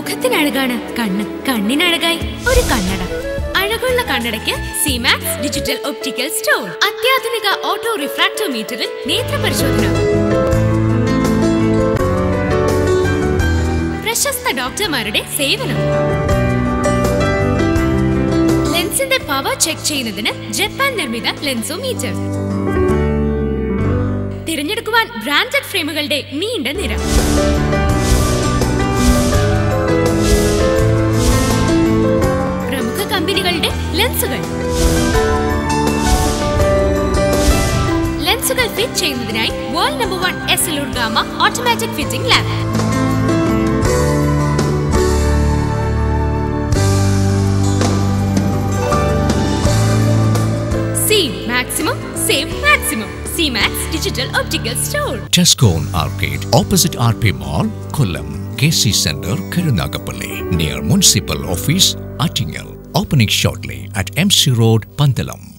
മുഖത്തിനഴകാണ് കണ്ണ് കണ്ണിനഴകായി ഒരു കണ്ണട അഴകുള്ള കണ്ണടയ്ക്ക് സിമാക്സ് ഡിജിറ്റൽ ഒപ്റ്റിക്കൽ സ്റ്റോർ അത്യാധുനിക ഓട്ടോ റിഫ്രാക്ടോമീറ്ററിൽ നേത്ര പരിശോധന പ്രശസ്ത ഡോക്ടർമാരുടെ സേവനം ലെൻസിന്റെ പവർ ചെക്ക് ചെയ്യുന്നതിന് ജപ്പാൻ നിർമ്മിത ലെൻസോമീറ്റർ തിരഞ്ഞെടുക്കുവാൻ ബ്രാൻഡഡ് ഫ്രെയിമുകളുടെ നീണ്ട നിര പ്രമുഖ കമ്പനികളുടെ ലെൻസുകൾ ലെൻസുകൾ ഫിറ്റ് ചെയ്യുന്നതിനായി world number one Essilor gamma automatic fitting lab see maximum save maximum C Max digital optical store Tescone Arcade, opposite RP Mall, Kollam. KC Center, Karunagapalli, near Municipal Office, Attingal. Opening shortly at MC Road, Pandalam.